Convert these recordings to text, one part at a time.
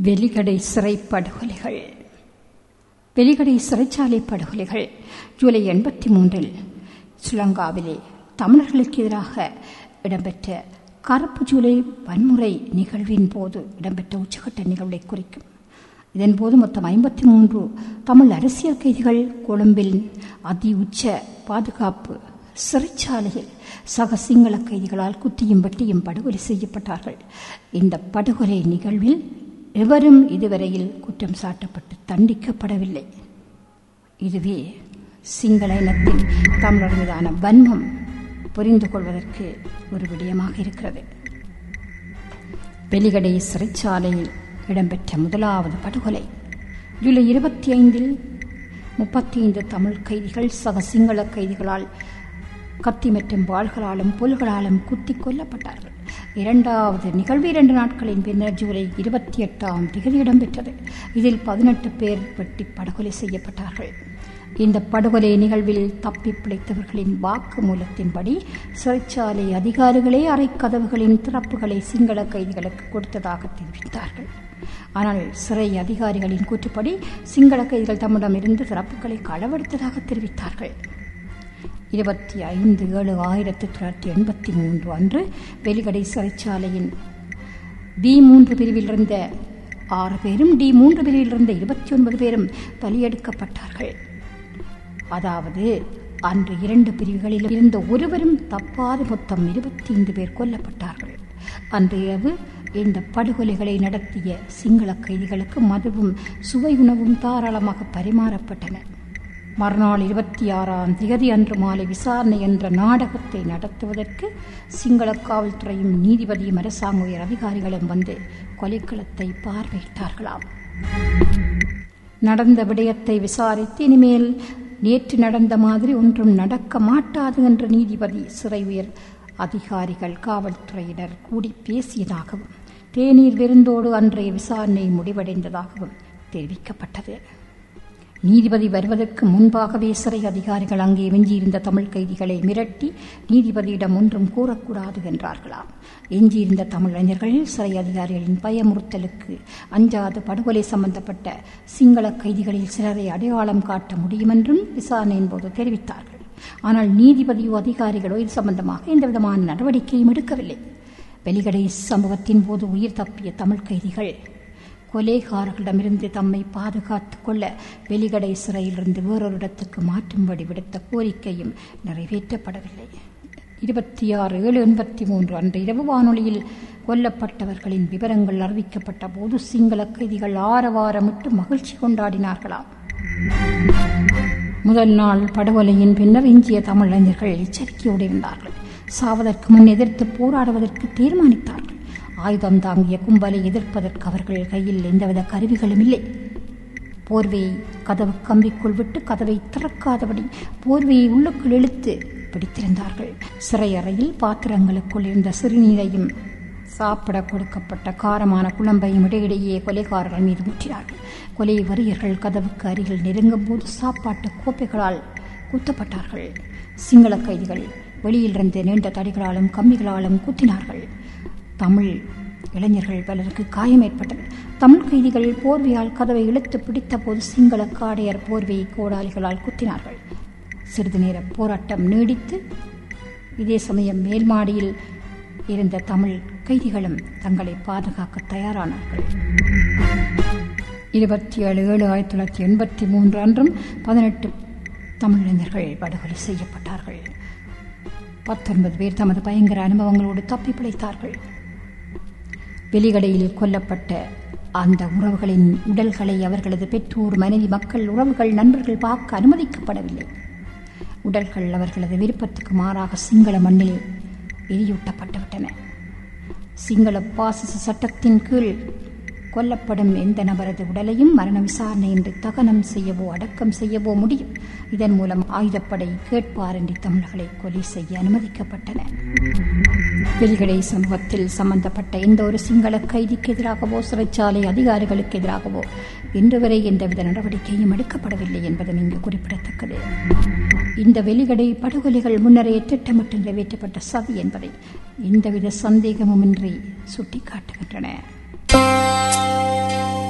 வெலிகடை சிறை படுகொலைகள் வெலிகடை சிறைச்சாலை படுகொலைகள் ஜூலை எண்பத்தி மூன்றில் ஸ்ரீலங்காவிலே தமிழர்களுக்கு எதிராக இடம்பெற்ற கருப்பு ஜூலை வன்முறை நிகழ்வின் போது இடம்பெற்ற உச்சகட்ட நிகழ்வை குறிக்கும் இதன்போது மொத்தம் ஐம்பத்தி மூன்று தமிழ் அரசியல் கைதிகள் கொழும்பில் அதி உச்ச பாதுகாப்பு சிறைச்சாலையில் சக சிங்கள கைதிகளால் குத்தியும் வெட்டியும் படுகொலை செய்யப்பட்டார்கள் இந்த படுகொலை நிகழ்வில் எவரும் இதுவரையில் குற்றம் சாட்டப்பட்டு தண்டிக்கப்படவில்லை இதுவே சிங்கள இனத்தின் தமிழர் மீதான வன்மம் புரிந்து கொள்வதற்கு ஒரு விடயமாக இருக்கிறது வெலிகடை சிறைச்சாலையில் இடம்பெற்ற முதலாவது படுகொலை ஜூலை இருபத்தி ஐந்தில் முப்பத்தி ஐந்து தமிழ் கைதிகள் சக சிங்கள கைதிகளால் கத்தி மற்றும் வாள்களாலும் புல்களாலும் குத்தி கொல்லப்பட்டார்கள் இரண்டாவது நிகழ்வு இரண்டு நாட்களின் பின்னர் ஜூலை இருபத்தி எட்டாம் திகதி இடம்பெற்றது இதில் பதினெட்டு பேர் வெட்டி படுகொலை செய்யப்பட்டார்கள் இந்த படுகொலை நிகழ்வில் தப்பி பிழைத்தவர்களின் வாக்குமூலத்தின்படி சிறைச்சாலை அதிகாரிகளே அறைக்கதவுகளின் திறப்புகளை சிங்கள கைதிகளுக்கு கொடுத்ததாக தெரிவித்தார்கள் ஆனால் சிறை அதிகாரிகளின் கூற்றுப்படி சிங்கள கைதிகள் தம்மிடமிருந்து திறப்புகளை களவெடுத்ததாக தெரிவித்தார்கள் இருபத்தி ஐந்து ஏழு ஆயிரத்தி தொள்ளாயிரத்தி எண்பத்தி மூன்று அன்று வெலிகடை சிறைச்சாலையின் டி மூன்று பிரிவில் இருந்த ஆறு பேரும் டி மூன்று பிரிவில் இருந்த இருபத்தி ஒன்பது பேரும் பலியெடுக்கப்பட்டார்கள் அதாவது அன்று இரண்டு பிரிவுகளில் இருந்த ஒருவரும் தப்பாது மொத்தம் இருபத்தி ஐந்து பேர் கொல்லப்பட்டார்கள் அன்று இரவு இந்த படுகொலைகளை நடத்திய சிங்கள கைதிகளுக்கு மதுவும் சுவை உணவும் தாராளமாக பரிமாறப்பட்டன மறுநாள் இருபத்தி ஆறாம் திகதி அன்று மாலை விசாரணை என்ற நாடகத்தை நடத்துவதற்கு சிங்கள காவல்துறையும் நீதிபதியும் அரசாங்க உயர் அதிகாரிகளும் வந்து கொலைக்களத்தை பார்வையிட்டார்களாம் நடந்த விடயத்தை விசாரித்து இனிமேல் நேற்று நடந்த மாதிரி ஒன்றும் நடக்க மாட்டாது என்ற நீதிபதி சிறை உயர் அதிகாரிகள் காவல்துறையினர் கூடி பேசியதாகவும் தேநீர் விருந்தோடு அன்றைய விசாரணை முடிவடைந்ததாகவும் தெரிவிக்கப்பட்டது நீதிபதி வருவதற்கு முன்பாகவே சிறை அதிகாரிகள் அங்கே எஞ்சியிருந்த தமிழ் கைதிகளை மிரட்டி நீதிபதியிடம் ஒன்றும் கூறக்கூடாது என்றார்களாம் எஞ்சியிருந்த தமிழறிஞர்கள் சிறை அதிகாரிகளின் பயமுறுத்தலுக்கு அஞ்சாது படுகொலை சம்பந்தப்பட்ட சிங்கள கைதிகளில் சிலரை அடையாளம் காட்ட முடியுமென்றும் விசாரணையின் போது தெரிவித்தார்கள் ஆனால் நீதிபதியோ அதிகாரிகளோ இது சம்பந்தமாக எந்தவிதமான நடவடிக்கையும் எடுக்கவில்லை வெளிகடை சம்பவத்தின் போது உயிர் தப்பிய தமிழ் கைதிகள் கொலைகாரர்களிடமிருந்து தம்மை பாதுகாத்துக் கொள்ள வெளிகடை சிறையிலிருந்து வேறொரு இடத்துக்கு மாற்றும்படி விடுத்த கோரிக்கையும் நிறைவேற்றப்படவில்லை இருபத்தி ஆறு ஏழு எண்பத்தி மூன்று அன்று இரவு வானொலியில் கொல்லப்பட்டவர்களின் விவரங்கள் அறிவிக்கப்பட்ட போது சிங்கள கைதிகள் ஆரவாரமிட்டு மகிழ்ச்சி கொண்டாடினார்களாம் முதல் நாள் படுகொலையின் பின்னர் எஞ்சிய தமிழறிஞர்கள் எச்சரிக்கையோடு இருந்தார்கள் சாவதற்கு முன் எதிர்த்து போராடுவதற்கு தீர்மானித்தார்கள் ஆயுதம் தாங்கிய கும்பலை எதிர்ப்பதற்கு அவர்கள் கையில் எந்தவித கருவிகளும் இல்லை போர்வையை கதவு கம்பிக்குள் விட்டு கதவை திறக்காதபடி போர்வையை உள்ளுக்குள் இழுத்து பிடித்திருந்தார்கள் சிறை அறையில் பாத்திரங்களுக்குள் இருந்த சிறுநீரையும் சாப்பிட கொடுக்கப்பட்ட காரமான குழம்பையும் இடையிடையே கொலைகாரர்கள் மீது முற்றினார்கள் கொலை வரியர்கள் கதவுக்கு அருகில் நெருங்கும் போது சாப்பாட்டு கோப்பைகளால் குத்தப்பட்டார்கள் சிங்கள கைதிகள் வெளியிலிருந்து நீண்ட தடிகளாலும் கம்பிகளாலும் குத்தினார்கள் தமிழ் இளைஞர்கள் பலருக்கு காயம் ஏற்பட்டது தமிழ் கைதிகள் போர்வையால் கதவை இழுத்து பிடித்த போது சிங்கள காடையர் போர்வையை கோடாலிகளால் குத்தினார்கள் சிறிது நேர போராட்டம் நீடித்து இதே சமயம் மேல் மாடியில் இருந்த தமிழ் கைதிகளும் தங்களை பாதுகாக்க தயாரானார்கள் இருபத்தி ஏழு ஏழு ஆயிரத்தி தொள்ளாயிரத்தி எண்பத்தி மூன்று அன்றும் பதினெட்டு தமிழிளைஞர்கள் படுகொலை செய்யப்பட்டார்கள் பத்தொன்பது பேர் தமது பயங்கர அனுபவங்களோடு தப்பி பிழைத்தார்கள் வெளிகடையில் கொல்லப்பட்ட அந்த உறவுகளின் உடல்களை அவர்களது பெற்றோர் மனைவி மக்கள் உறவுகள் நண்பர்கள் பார்க்க அனுமதிக்கப்படவில்லை உடல்கள் அவர்களது விருப்பத்துக்கு மாறாக சிங்கள மண்ணில் எரியூட்டப்பட்டுவிட்டன சிங்கள பாசிச சட்டத்தின் கீழ் கொல்லப்படும் எந்த நபரது உடலையும் மரண விசாரணையின்றி தகனம் செய்யவோ அடக்கம் செய்யவோ முடியும் இதன் மூலம் ஆயுதப்படை கேட்பாரின்றி தமிழர்களை கொலை செய்ய அனுமதிக்கப்பட்டன வெளிகடை சமூகத்தில் சம்பந்தப்பட்ட எந்த ஒரு சிங்கள கைதிக்கு எதிராகவோ சிறைச்சாலை அதிகாரிகளுக்கு எதிராகவோ இன்று வரை எந்தவித நடவடிக்கையும் எடுக்கப்படவில்லை என்பதும் இங்கு குறிப்பிடத்தக்கது இந்த வெளிகடை படுகொலைகள் முன்னரே திட்டமிட்டு நிறைவேற்றப்பட்ட சதி என்பதை எந்தவித சந்தேகமுமின்றி சுட்டிக்காட்டுகின்றன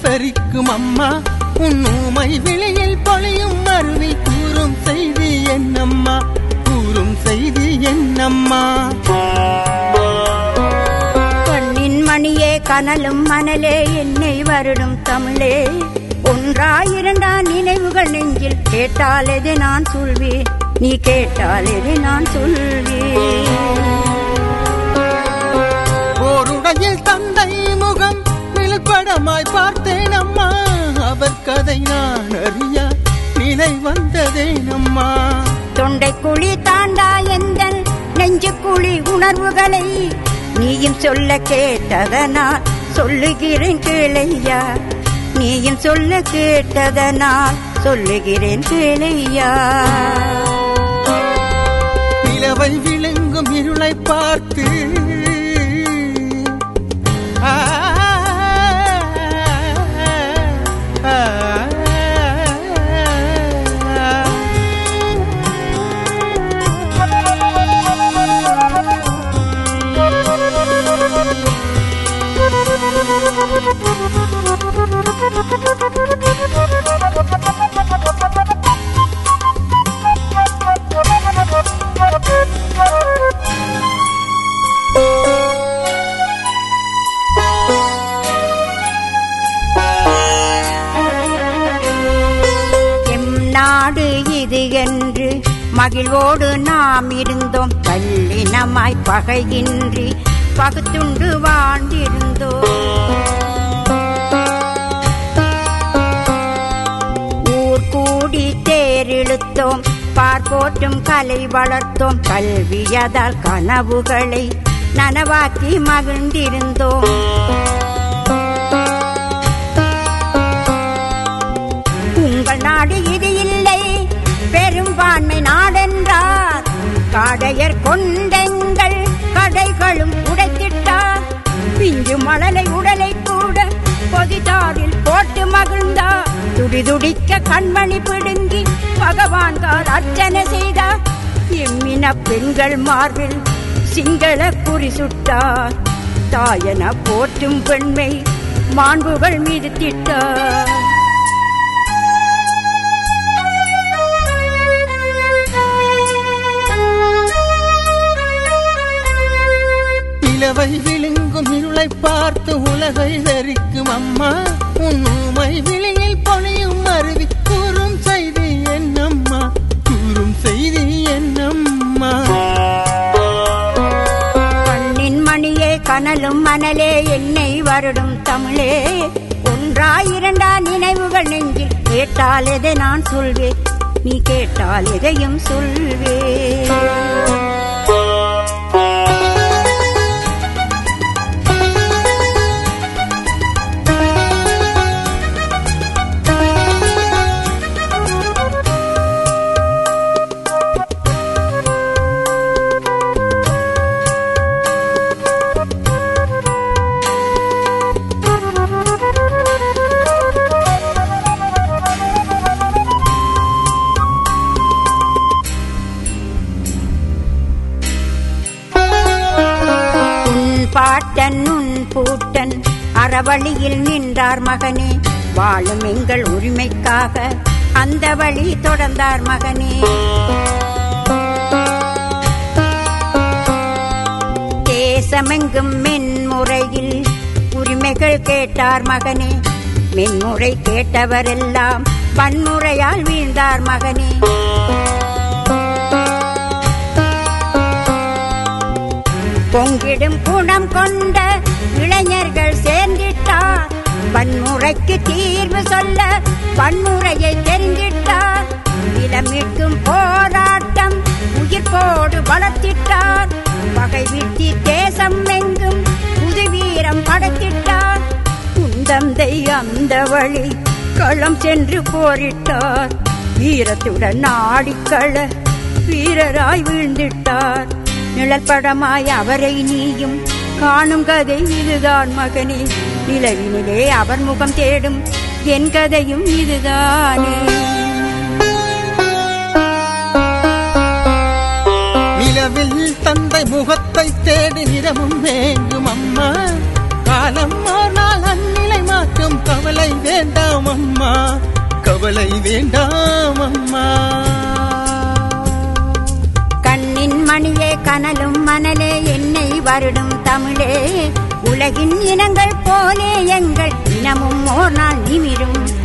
தரிக்கும் அம்மா உன் ஊமை விழியில் பொழியும் அருவி கூறும் செய்தி என்னம்மா கூறும் செய்தி என்னம்மா கண்ணின் மணியே கனலும் மணலே என்னை வருடும் தமிழே ஒன்றா இரண்டா நினைவுகள் நெஞ்சில் கேட்டால் எது நான் சொல்வேன் நீ கேட்டால் எது நான் சொல்வேன் ஓருடையில் தந்தை முகம் விழுப்படமாய் பார்த்தேன் அம்மா அவர் கதை நான் அறிய நிலை வந்ததேனம்மா தொண்டை குழி தாண்டா எந்த நெஞ்சு குழி உணர்வுகளை நீயும் சொல்ல கேட்டதனால் சொல்லுகிறேன் கேளையா நீயும் சொல்ல கேட்டதனால் சொல்லுகிறேன் கேளையா நிலவை விழுங்கும் இருளை பார்த்து ஆ, ஆ, எம் நாடு இது என்று மகிழ்வோடு நாம் இருந்தோம் கல்லினமாய் பகையின்றி பகுத்துண்டு வாழ்ந்திருந்தோம் ஊர் கூடி தேரிழுத்தோம் பார்ப்போற்றும் கலை வளர்த்தோம் கல்வியதால் கனவுகளை நனவாக்கி மகிழ்ந்திருந்தோம் உங்கள் நாடு இது இல்லை பெரும்பான்மை நாடென்றார் காடையர் கொண்டெங்கள் கடைகளும் உடைத்திட்டார் பிஞ்சு மணலை உடலை கூட பொதிதாரில் போட்டு மகிழ்ந்தார் துடிதுடிக்க கண்மணி பிடுங்கி பகவான்கார் அர்ச்சனை செய்தார் எம்மின பெண்கள் மார்பில் சிங்கள குறி சுட்டார் தாயன போற்றும் பெண்மை மாண்புகள் மீது திட்டார் நிலவை விழுங்கும் இருளை பார்த்து உலகை தரிக்கும் அம்மா உன் ஊமை விழியில் பொழியும் அருவி கூறும் செய்தி என்னம்மா கூறும் செய்தி என்னம்மா கண்ணின் மணியே கனலும் மணலே என்னை வருடும் தமிழே ஒன்றா இரண்டா நினைவுகள் நெஞ்சில் கேட்டால் எதை நான் சொல்வேன் நீ கேட்டால் எதையும் சொல்வேன் உன் பாட்டன் உன் பூட்டன் அறவழியில் நின்றார் மகனே வாழும் எங்கள் உரிமைக்காக அந்த வழி தொடர்ந்தார் மகனே தேசமெங்கும் மென்முறையில் உரிமைகள் கேட்டார் மகனே மென்முறை கேட்டவரெல்லாம் வன்முறையால் வீழ்ந்தார் மகனே பொங்கிடும் குணம் கொண்ட இளைஞர்கள் சேர்ந்திட்டார் வன்முறைக்கு தீர்வு சொல்ல வன்முறையை தெரிந்திட்டார் இளமிட்டும் போராட்டம் உயிர்ப்போடு வளர்த்திட்டார் பகை வீட்டி தேசம் எங்கும் புது வீரம் படைத்திட்டார் குந்தந்தை அந்த வழி களம் சென்று போரிட்டார் வீரத்துடன் ஆடிக்கள வீரராய் வீழ்ந்திட்டார் நிழல் படமாய் அவரை நீயும் காணும் கதை இதுதான் மகனே நிலவினிலே அவர் முகம் தேடும் என் கதையும் இதுதானே நிலவில் தந்தை முகத்தை தேடி நிறமும் வேங்கும் அம்மா காலம் ஒரு நாள் அந்நிலை மாற்ற இருக்கும் கவலை வேண்டாம் அம்மா கவலை வேண்டாம் அம்மா கண்ணின் மணியே கனலும் மணலே என்னை வருடும் தமிழே உலகின் இனங்கள் போலே எங்கள் இனமும் ஓர் நாள் நிமிரும்